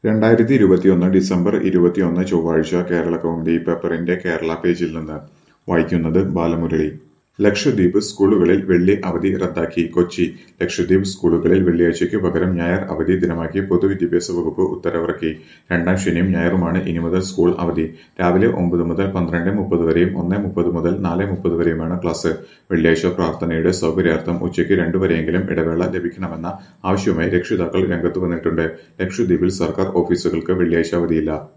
രണ്ടായിരത്തി ഇരുപത്തിയൊന്ന് ഡിസംബർ ഇരുപത്തിയൊന്ന് ചൊവ്വാഴ്ച കേരളകൗമുദി പേപ്പറിന്റെ കേരള പേജിൽ നിന്ന് വായിക്കുന്നത് ബാലമുരളി ലക്ഷദ്വീപ് സ്കൂളുകളിൽ വെള്ളി അവധി റദ്ദാക്കി കൊച്ചി ലക്ഷദ്വീപ് സ്കൂളുകളിൽ വെള്ളിയാഴ്ചയ്ക്കു പകരം ഞായർ അവധി ദിനമാക്കി പൊതുവിദ്യാഭ്യാസ വകുപ്പ് ഉത്തരവിറക്കി രണ്ടാം ശനിയും ഞായറുമാണ് ഇനി മുതൽ സ്കൂൾ അവധി രാവിലെ ഒമ്പത് മുതൽ പന്ത്രണ്ട് മുപ്പത് വരെയും ഒന്ന് മുപ്പത് മുതൽ നാല് മുപ്പത് വരെയുമാണ് ക്ലാസ് വെള്ളിയാഴ്ച പ്രാർത്ഥനയുടെ സൗകര്യാർത്ഥം ഉച്ചയ്ക്ക് രണ്ടു വരെയെങ്കിലും ഇടവേള ലഭിക്കണമെന്ന ആവശ്യവുമായി രക്ഷിതാക്കൾ രംഗത്ത് വന്നിട്ടുണ്ട് ലക്ഷദ്വീപിൽ സർക്കാർ ഓഫീസുകൾക്ക് വെള്ളിയാഴ്ച അവധിയില്ല